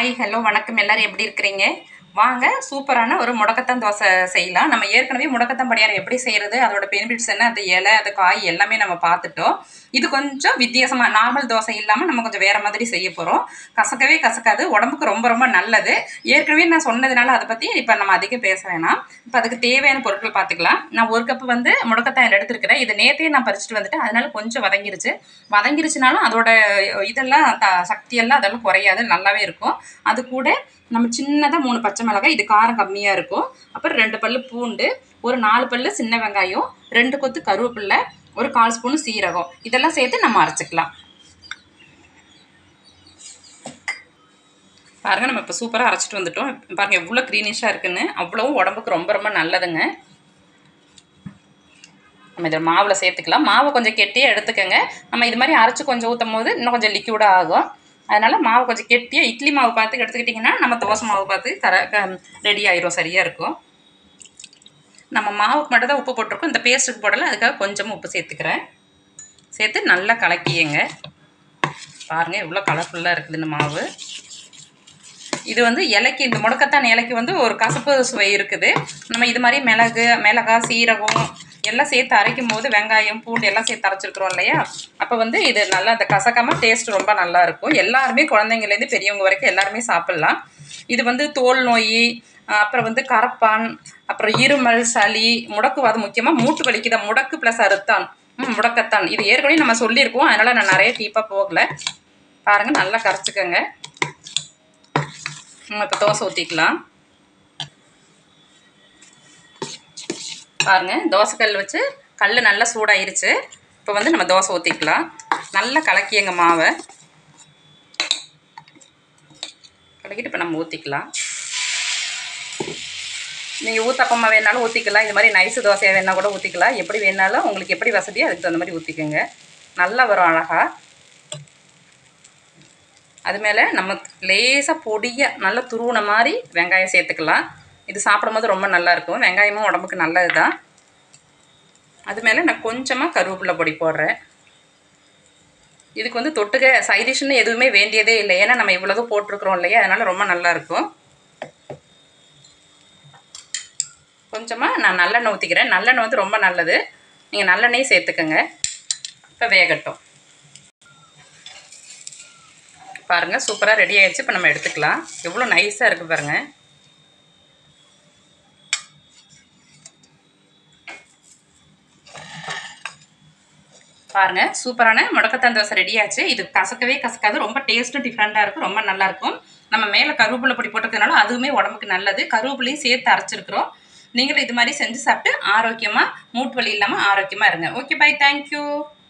hi hello வணக்கம் எல்லாரும் எப்படி இருக்கிறீங்க வாங்க சூப்பரான ஒரு முடக்கத்தான் தோசை செய்யலாம் நம்ம ஏற்கனவே முடக்கத்தான் பணியாரம் எப்படி செய்கிறது அதோட பெனிஃபிட்ஸ் என்ன அந்த இலை அந்த காய் எல்லாமே நம்ம பார்த்துட்டோம் இது கொஞ்சம் வித்தியாசமாக நார்மல் தோசை இல்லாமல் நம்ம கொஞ்சம் வேறு மாதிரி செய்ய போகிறோம் கசக்கவே கசக்காது உடம்புக்கு ரொம்ப ரொம்ப நல்லது ஏற்கனவே நான் சொன்னதுனால அதை பற்றி இப்போ நம்ம அதிகம் பேச வேணாம் இப்போ அதுக்கு தேவையான பொருட்கள் பார்த்துக்கலாம் நான் ஒரு கப்பு வந்து முடக்கத்தான் எடுத்துருக்கிறேன் இது நேத்தையே நான் பறிச்சுட்டு வந்துட்டேன் அதனால கொஞ்சம் வதங்கிருச்சு வதங்கிருச்சுனாலும் அதோட இதெல்லாம் த சக்தியெல்லாம் அதெல்லாம் குறையாது நல்லாவே இருக்கும் அது கூட நம்ம சின்னதாக மூணு பச்சை மிளகாய் இது காரம் கம்மியாக இருக்கும் அப்புறம் ரெண்டு பல்லு பூண்டு ஒரு நாலு பல்லு சின்ன வெங்காயம் ரெண்டு கொத்து கருவேப்பில்லை ஒரு கால் ஸ்பூன் சீரகம் இதெல்லாம் சேர்த்து நம்ம அரைச்சிக்கலாம் பாருங்க நம்ம இப்போ சூப்பராக அரைச்சிட்டு வந்துட்டோம் பாருங்க எவ்வளோ க்ரீனிஷாக இருக்குன்னு அவ்வளவும் உடம்புக்கு ரொம்ப ரொம்ப நல்லதுங்க நம்ம இதில் மாவில் சேர்த்துக்கலாம் மாவை கொஞ்சம் கெட்டியாக எடுத்துக்கோங்க நம்ம இது மாதிரி அரைச்சி கொஞ்சம் ஊற்றும் போது இன்னும் கொஞ்சம் லிக்யூடாக ஆகும் அதனால் மாவு கொஞ்சம் கெட்டியாக இட்லி மாவு பார்த்து எடுத்துக்கிட்டிங்கன்னா நம்ம தோசை மாவு பார்த்து கர ரெடி ஆயிரும் சரியாக இருக்கும் நம்ம மாவுக்கு மட்டும் தான் உப்பு போட்டிருக்கோம் இந்த பேஸ்ட்டுக்கு போடலை அதுக்காக கொஞ்சமாக உப்பு சேர்த்துக்கிறேன் சேர்த்து நல்லா கலக்கியங்க பாருங்கள் எவ்வளோ கலர்ஃபுல்லாக இருக்குது இந்த மாவு இது வந்து இலைக்கு இந்த முடக்கத்தான் இலைக்கு வந்து ஒரு கசப்பு சுவை இருக்குது நம்ம இது மாதிரி மிளகு மிளகா சீரகம் எல்லாம் சேர்த்து அரைக்கும் போது வெங்காயம் பூண்டு எல்லாம் சேர்த்து அரைச்சிருக்கிறோம் இல்லையா அப்போ வந்து இது நல்லா அந்த கசக்காமல் டேஸ்ட் ரொம்ப நல்லா இருக்கும் எல்லாருமே குழந்தைங்கலேருந்து பெரியவங்க வரைக்கும் எல்லாருமே சாப்பிட்லாம் இது வந்து தோல் நோய் அப்புறம் வந்து கரப்பான் அப்புறம் இருமல் சளி முடக்குவாதம் முக்கியமாக மூட்டு வலிக்கு தான் முடக்கு ப்ளஸ் அறுத்தான் ம் முடக்கத்தான் இது ஏற்கனவே நம்ம சொல்லியிருக்கோம் அதனால் நான் நிறைய டீப்பாக போகலை பாருங்கள் நல்லா கரைச்சிக்கோங்க நம்ம இப்போ தோசை ஊற்றிக்கலாம் பாருங்கள் தோசைக்கல் வச்சு கல் நல்லா சூடாயிருச்சு இப்போ வந்து நம்ம தோசை ஊற்றிக்கலாம் நல்லா கலக்கியங்க மாவை கலக்கிட்டு இப்போ நம்ம ஊற்றிக்கலாம் நீங்கள் ஊத்தப்பமா வேணாலும் ஊற்றிக்கலாம் இது மாதிரி நைஸு தோசையாக வேணால் கூட ஊற்றிக்கலாம் எப்படி வேணாலும் உங்களுக்கு எப்படி வசதியோ அதுக்கு தகுந்த மாதிரி ஊற்றிக்கோங்க நல்லா வரும் அழகாக அது மேலே நம்ம லேசாக பொடியாக நல்லா துருவின மாதிரி வெங்காயம் சேர்த்துக்கலாம் இது சாப்பிடும்போது ரொம்ப நல்லாயிருக்கும் வெங்காயமும் உடம்புக்கு நல்லது தான் அது மேலே நான் கொஞ்சமாக கருவேப்பிலை பொடி போடுறேன் இதுக்கு வந்து தொட்டுக்க சைடிஷ்னு எதுவுமே வேண்டியதே இல்லை ஏன்னா நம்ம இவ்வளோதும் போட்டிருக்கிறோம் இல்லையா அதனால் ரொம்ப நல்லாயிருக்கும் கொஞ்சமாக நான் நல்லெண்ணெய் ஊற்றிக்கிறேன் நல்லெண்ணெய் வந்து ரொம்ப நல்லது நீங்கள் நல்லெண்ணெய் சேர்த்துக்கோங்க இப்போ வேகட்டும் பாருங்கள் சூப்பராக ரெடி ஆகிடுச்சு இப்போ நம்ம எடுத்துக்கலாம் எவ்வளோ நைஸாக இருக்குது பாருங்கள் பாருங்கள் சூப்பரான முடக்கத்தான் தோசை ரெடி ஆச்சு இது கசக்கவே கசக்காது ரொம்ப டேஸ்ட்டும் டிஃப்ரெண்ட்டாக இருக்கும் ரொம்ப நல்லாயிருக்கும் நம்ம மேலே கருவேப்பிலை பொடி போட்டதுனால அதுவுமே உடம்புக்கு நல்லது கருவேப்பிலையும் சேர்த்து அரைச்சிருக்கிறோம் நீங்களும் இது மாதிரி செஞ்சு சாப்பிட்டு ஆரோக்கியமாக மூட்டு வலி இல்லாமல் ஆரோக்கியமாக இருங்க ஓகே பை தேங்க்யூ